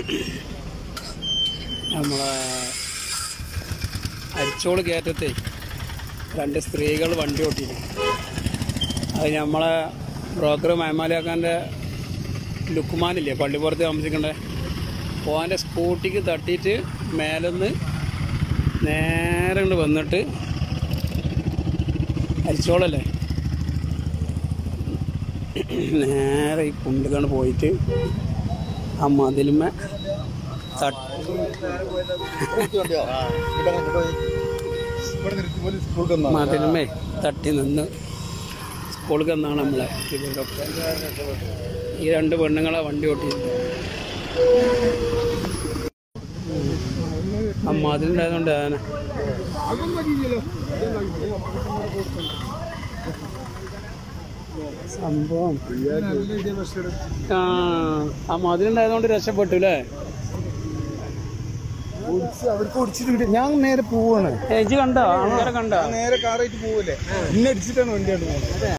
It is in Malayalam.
നമ്മളെ അരിച്ചോട് കയറ്റത്തെ രണ്ട് സ്ത്രീകൾ വണ്ടി ഓട്ടിയിരുന്നു അത് നമ്മളെ ബ്രോക്കർ മഹമാലിയാക്കാൻ്റെ ലുക്കുമാനില്ലേ പള്ളിപ്പുറത്ത് താമസിക്കണ്ടേ ഓൻ്റെ സ്കൂട്ടിക്ക് തട്ടിയിട്ട് മേലൊന്ന് നേരെ ഇങ്ങോട്ട് വന്നിട്ട് അരിച്ചോളല്ലേ നേരെ ഈ കുണ്ടുകണ്ട് പോയിട്ട് ആ മതിലുമേ തട്ട് മതിലുമേ തട്ടി നിന്ന് സ്കൂളിൽ നിന്നാണ് നമ്മളെ ഇവരൊക്കെ ഈ രണ്ട് പെണ്ണുങ്ങളെ വണ്ടി ഓട്ടിയത് ആ മതിലുണ്ടായതുകൊണ്ട് ആന സംഭവം ആ ആ മതിലുണ്ടായതുകൊണ്ട് രക്ഷപ്പെട്ടു അല്ലേ അവർക്ക് ഓടിച്ചിട്ട് ഞാൻ നേരെ പോവാണ് ഏജ് കണ്ടോ ആൾക്കാരെ കണ്ടോ നേരെ കാറായിട്ട് പോവല്ലേ ഇന്നെ അടിച്ചിട്ടാണ് വണ്ടി കൊണ്ട് പോകുന്നത്